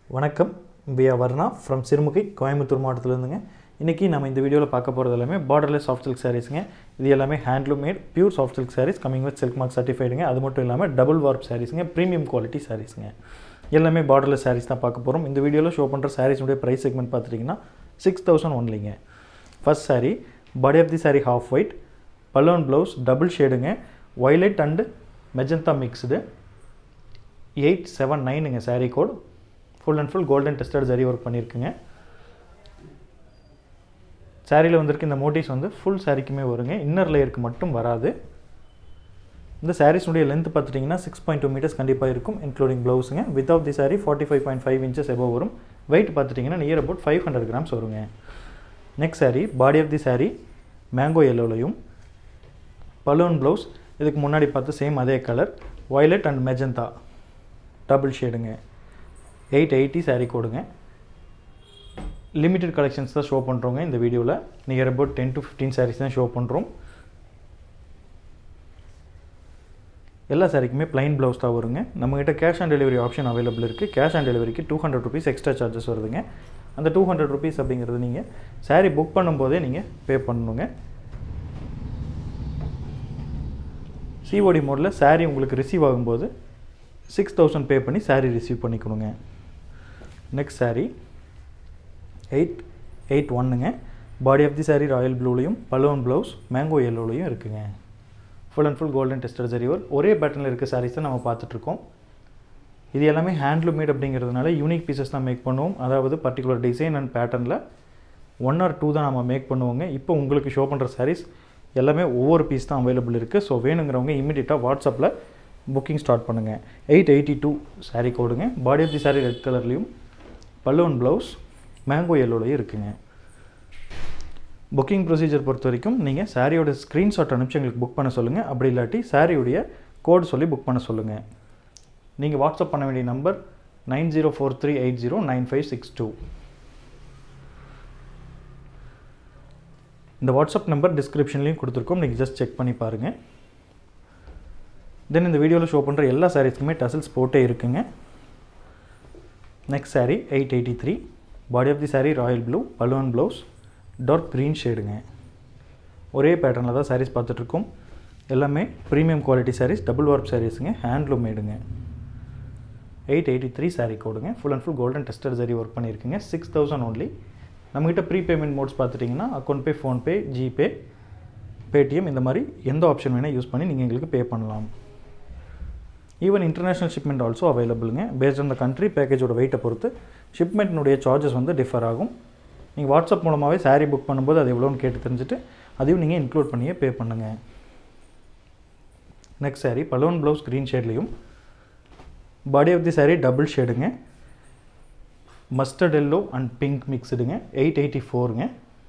வணக்கம் பியா வர்ணா ஃப்ரம் சிறுமுகை கோயம்புத்தூர் மாவட்டத்திலேருந்துங்க இன்றைக்கி நம்ம இந்த வீடியோவில் பார்க்க போகிறது எல்லாமே பார்டர்லெஸ் சாஃப்ட் சில்க் சாரீஸுங்க இது எல்லாமே handloom made pure soft silk sarees coming with silk mark சர்டிஃபைடுங்க அது மட்டும் இல்லாமல் டபுள் வார்ப் சாரீஸுங்க ப்ரீமியம் குவாலிட்டி சாரீஸுங்க எல்லாமே பார்டர்லெஸ் சாரீஸ் தான் பார்க்க போகிறோம் இந்த வீடியோவில் ஷோ பண்ணுற சாரீஸுடைய ப்ரைஸ் செக்மெண்ட் பார்த்துட்டிங்கன்னா சிக்ஸ் தௌசண்ட் ஒன்லிங்க first saree body of the saree half white balloon blouse double ஷேடுங்க violet and magenta mixed eight seven நைனுங்க saree code full and full golden tested zari work பண்ணியிருக்குங்க சாரியில் வந்திருக்க இந்த மோட்டிவ்ஸ் வந்து ஃபுல் சாரிக்குமே வருங்க இன்னர் லேயருக்கு மட்டும் வராது இந்த சாரீஸுடைய லென்த் பார்த்துட்டிங்கன்னா சிக்ஸ் பாயிண்ட் டூ மீட்டர்ஸ் கண்டிப்பாக இருக்கும் இன்க்ளூடிங் ப்ளவுஸுங்க with of the saree forty five point five inches above வரும் வெயிட் பார்த்துட்டிங்கன்னா near about five hundred grams வருங்க next saree body of the saree mango எல்லோலையும் பலூன் ப்ளவுஸ் இதுக்கு முன்னாடி பார்த்து சேம் அதே colour violet and magenta double ஷேடுங்க எயிட் எயிட்டி சாரீ கோடுங்க லிமிட்டட் கலெக்ஷன்ஸ் தான் ஷோ பண்ணுறோங்க இந்த வீடியோவில் near about ten to fifteen sarees தான் ஷோ பண்ணுறோம் எல்லா சாரிக்குமே ப்ளைன் ப்ளவுஸ் தான் வருங்க நம்மகிட்ட cash on delivery option available இருக்குது கேஷ் ஆன் டெலிவரிக்கு two hundred rupees extra charges வருதுங்க அந்த டூ ஹண்ட்ரட் ருபீஸ் அப்படிங்கிறது நீங்கள் சாரீ புக் பண்ணும்போதே நீங்கள் பே பண்ணணுங்க சிஓடி மோடில் சாரீ உங்களுக்கு ரிசீவ் ஆகும்போது சிக்ஸ் தௌசண்ட் பே பண்ணி சாரீ ரிசீவ் பண்ணிக்கணுங்க நெக்ஸ்ட் சாரீ எயிட் எயிட் ஒன்னுங்க body of the saree royal ப்ளூலையும் பலோன் ப்ளவுஸ் மேங்கோ எல்லோலையும் இருக்குங்க full and full golden tester zari work ஒரே பேட்டர்னில் இருக்க சாரீஸ் தான் நம்ம பார்த்துட்ருக்கோம் இது எல்லாமே ஹேண்ட்லூம் மேட் அப்படிங்கிறதுனால யூனிக் பீசஸ் தான் மேக் பண்ணுவோம் அதாவது பர்டிகுலர் டிசைன் அண்ட் பேட்டர்னில் ஒன் ஆர் டூ தான் நம்ம மேக் பண்ணுவோங்க இப்போ உங்களுக்கு ஷோ பண்ணுற சாரீஸ் எல்லாமே ஒவ்வொரு பீஸ் தான் அவைலபிள் இருக்குது ஸோ வேணுங்கிறவங்க இமீடியட்டாக வாட்ஸ்அப்பில் புக்கிங் ஸ்டார்ட் பண்ணுங்கள் எயிட் எயிட்டி டூ சாரீ கோடுங்க body of the saree red கலர்லேயும் பல்லூன் ப்ளவுஸ் மேங்கோ எல்லோலையும் இருக்குங்க புக்கிங் ப்ரொசீஜர் பொறுத்த வரைக்கும் நீங்கள் சாரியோட ஸ்க்ரீன்ஷாட் அனுப்பிச்சு எங்களுக்கு புக் பண்ண சொல்லுங்கள் அப்படி இல்லாட்டி சாரியுடைய கோட் சொல்லி புக் பண்ண சொல்லுங்கள் நீங்கள் வாட்ஸ்அப் பண்ண வேண்டிய number nine zero four three eight zero nine five six two இந்த வாட்ஸ்அப் நம்பர் டிஸ்கிரிப்ஷன்லேயும் கொடுத்துருக்கோம் நீங்கள் ஜஸ்ட் செக் பண்ணி பாருங்கள் தென் இந்த வீடியோவில் ஷோ பண்ணுற எல்லா சாரீஸ்க்குமே டசல்ஸ் போட்டே இருக்குங்க next saree eight eighty three body of the saree royal blue balloon blouse dark green ஷேடுங்க ஒரே பேட்டர்னில் தான் சாரீஸ் பார்த்துட்ருக்கோம் எல்லாமே premium quality sarees double warp சாரீஸுங்க ஹேண்ட்லூம் மேடுங்க எயிட் எயிட்டி த்ரீ சாரீ கோடுங்க full and full golden tester zari work பண்ணியிருக்குங்க சிக்ஸ் தௌசண்ட் ஒன்லி நம்மகிட்ட ப்ரீ பேமெண்ட் மோட்ஸ் பார்த்துட்டிங்கன்னா account pay PhonePe GPay Paytm இந்த மாதிரி எந்த ஆப்ஷன் வேணால் யூஸ் பண்ணி நீங்கள் எங்களுக்கு பே பண்ணலாம் ஈவன் இன்டர்நேஷ்னல் ஷிப்மெண்ட் ஆல்சோ அவைலபிளுங்க பேஸ்ட் ஆன் த கண்ட்ரி பேக்கேஜோட வெயிட்டை பொறுத்து ஷிப்மெண்ட்னுடைய சார்ஜஸ் வந்து டிஃபர் ஆகும் நீங்கள் வாட்ஸ்அப் மூலமாகவே சாரீ புக் பண்ணும்போது அது எவ்வளோன்னு கேட்டு தெரிஞ்சுட்டு அதையும் நீங்கள் இன்க்ளூட் பண்ணியே பே பண்ணுங்கள் next saree balloon blouse green ஷேட்லேயும் body of the saree double ஷேடுங்க மஸ்டர்ட் எல்லோ அண்ட் பிங்க் மிக்ஸ்டுங்க எயிட் எயிட்டி ஃபோருங்க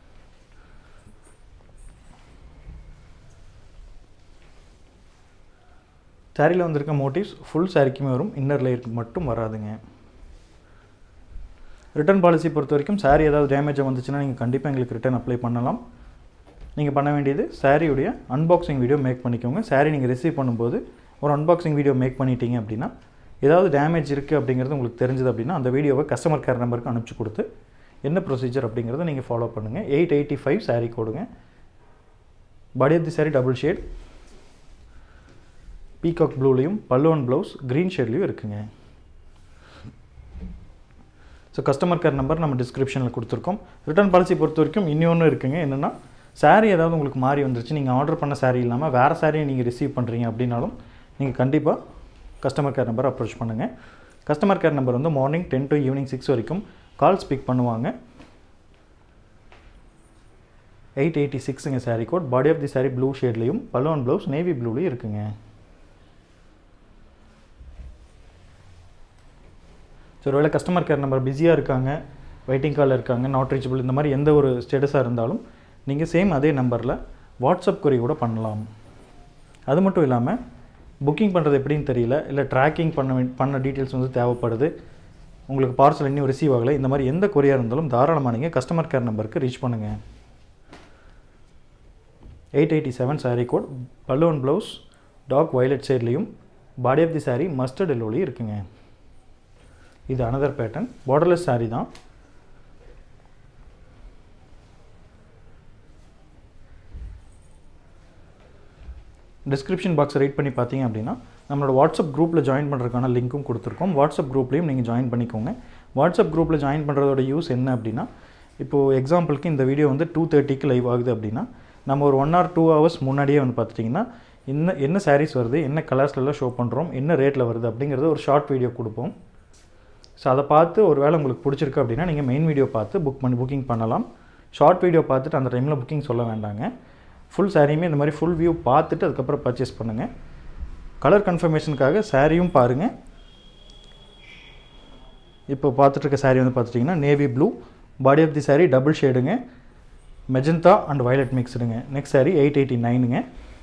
சாரியில் வந்திருக்க மோட்டிவ்ஸ் ஃபுல் சாரிக்குமே வரும் இன்னர் லேயருக்கு மட்டும் வராதுங்க ரிட்டர்ன் பாலிசி பொறுத்த வரைக்கும் சாரீ ஏதாவது டேமேஜ் வந்துச்சுன்னா நீங்கள் கண்டிப்பாக எங்களுக்கு ரிட்டர்ன் அப்ளை பண்ணலாம் நீங்கள் பண்ண வேண்டியது சாரியுடைய அன்பாக்சிங் வீடியோ மேக் பண்ணிக்கோங்க சாரீ நீங்கள் ரிசீவ் பண்ணும்போது ஒரு அன்பாக்சிங் வீடியோ மேக் பண்ணிட்டீங்க அப்படின்னா ஏதாவது டேமேஜ் இருக்குது அப்படிங்கிறது உங்களுக்கு தெரிஞ்சது அப்படின்னா அந்த வீடியோவை கஸ்டமர் கேர் நம்பருக்கு அனுப்பிச்சி கொடுத்து என்ன ப்ரொசீஜர் அப்படிங்கிறத நீங்கள் ஃபாலோ பண்ணுங்கள் எயிட் எயிட்டி ஃபைவ் சாரீ கோடுங்க body of the saree double shade peacock ப்ளூலையும் பல்லுவன் ப்ளவுஸ் க்ரீன் ஷேட்லேயும் இருக்குங்க ஸோ கஸ்டமர் கேர் நம்பர் நம்ம டிஸ்கிரிப்ஷனில் கொடுத்துருக்கோம் ரிட்டர்ன் பாலிசி பொறுத்த வரைக்கும் இன்னொன்று இருக்குங்க என்னென்னா சாரீ ஏதாவது உங்களுக்கு மாறி வந்துருச்சு நீங்கள் ஆர்டர் பண்ண சாரீ இல்லாமல் வேறு சாரியை நீங்கள் ரிசீவ் பண்ணுறீங்க அப்படின்னாலும் நீங்கள் கண்டிப்பாக கஸ்டமர் கேர் நம்பர் அப்ரோச் பண்ணுங்கள் கஸ்டமர் கேர் நம்பர் வந்து morning ten to evening six வரைக்கும் கால்ஸ் பிக் பண்ணுவாங்க எயிட் எயிட்டி சிக்ஸுங்க saree code body of the saree blue ஷேட்லேயும் பலூன் ப்ளவுஸ் நேவி ப்ளூலேயும் இருக்குங்க ஸோ ஒருவேளை கஸ்டமர் கேர் நம்பர் பிஸியாக இருக்காங்க வெயிட்டிங் காலில் இருக்காங்க நாட் ரீச்சபிள் இந்த மாதிரி எந்த ஒரு ஸ்டேட்டஸாக இருந்தாலும் நீங்கள் சேம் அதே நம்பரில் வாட்ஸ்அப் குறி கூட பண்ணலாம் அது மட்டும் இல்லாமல் புக்கிங் பண்ணுறது எப்படின்னு தெரியல இல்லை ட்ராக்கிங் பண்ண பண்ண டீட்டெயில்ஸ் வந்து தேவைப்படுது உங்களுக்கு பார்சல் இன்னும் ரிசீவ் ஆகலை இந்த மாதிரி எந்த கொரியாக இருந்தாலும் தாராளமாக நீங்கள் கஸ்டமர் கேர் நம்பருக்கு ரீச் பண்ணுங்கள் eight eighty seven saree code balloon blouse dark violet சைட்லேயும் body of the saree mustard எல்லோலையும் இருக்குங்க இது அனதர் பேட்டர்ன் பார்டர்லெஸ் saree தான் டிஸ்கிரிப்ஷன் பாக்ஸ் ரைட் பண்ணி பார்த்தீங்க அப்படின்னா நம்மளோட வாட்ஸ்அப் குரூப்பில் ஜாயின் பண்ணுறதுக்கான லிங்க்கும் கொடுத்துருக்கோம் வாட்ஸ்அப் குரூப்லேயும் நீங்கள் ஜாயின் பண்ணிக்கோங்க வாட்ஸ்அப் குரூப்பில் ஜாயின் பண்ணுறதோட யூஸ் என்ன அப்படின்னா இப்போது எக்ஸாம்பிளுக்கு இந்த வீடியோ வந்து டூ தேர்ட்டிக்கு லைவ் ஆகுது அப்படின்னா நம்ம ஒரு ஒன் ஆர் டூ ஹவர்ஸ் முன்னாடியே வந்து பார்த்துட்டிங்கன்னா என்ன என்ன சாரீஸ் வருது என்ன கலர்ஸ்லாம் ஷோ பண்ணுறோம் என்ன ரேட்டில் வருது அப்படிங்கிறத ஒரு ஷார்ட் வீடியோ கொடுப்போம் ஸோ அதை பார்த்து ஒரு வேளை உங்களுக்கு பிடிச்சிருக்கு அப்படின்னா நீங்கள் மெயின் வீடியோ பார்த்து புக் பண்ணி புக்கிங் பண்ணலாம் ஷார்ட் வீடியோ பார்த்துட்டு அந்த டைமில் புக்கிங் சொல்ல வேண்டாங்க ஃபுல் சாரியுமே இந்த மாதிரி ஃபுல் வியூ பார்த்துட்டு அதுக்கப்புறம் பர்ச்சேஸ் பண்ணுங்கள் கலர் கன்ஃபர்மேஷனுக்காக சாரியும் பாருங்கள் இப்போ பார்த்துட்டு இருக்க saree வந்து பார்த்துட்டிங்கன்னா navy blue body of the saree double ஷேடுங்க மெஜந்தா அண்ட் வயலட் மிக்ஸ்டுங்க நெக்ஸ்ட் saree எயிட் எயிட்டி நைனுங்க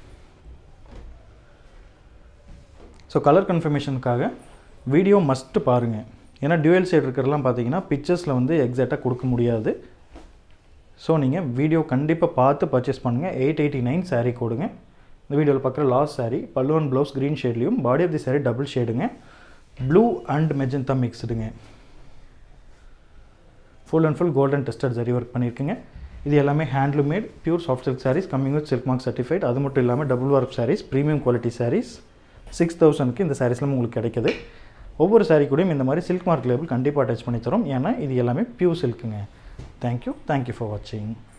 ஸோ கலர் கன்ஃபர்மேஷனுக்காக வீடியோ மஸ்ட்டு பாருங்கள் ஏன்னா டியூவல் சைடு இருக்கிறதெல்லாம் பார்த்தீங்கன்னா பிக்சர்ஸில் வந்து எக்ஸாக்டாக கொடுக்க முடியாது ஸோ நீங்கள் வீடியோ கண்டிப்பாக பார்த்து பர்ச்சேஸ் பண்ணுங்கள் எயிட் எயிட்டி நைன் saree கோடுங்க இந்த வீடியோவில் பார்க்குற last saree pallu and blouse green ஷேட்லேயும் body of the saree double ஷேடுங்க ப்ளூ அண்ட் மெஜந்தா மிக்ஸ்டுங்க full and full golden tested zari work பண்ணியிருக்குங்க இது எல்லாமே handloom made pure soft silk sarees coming with silk mark certified அது மட்டும் இல்லாமல் double work sarees premium quality sarees six தௌசண்ட்க்கு இந்த சாரீஸ்லாம் உங்களுக்கு கிடைக்குது ஒவ்வொரு சாரீ கூடயும் இந்த மாதிரி சில்க் மார்க் லேபிள் கண்டிப்பாக அட்டாச் பண்ணி தரோம் ஏன்னா இது எல்லாமே பியூர் சில்க்குங்க தேங்க்யூ தேங்க்யூ ஃபார் வாட்சிங்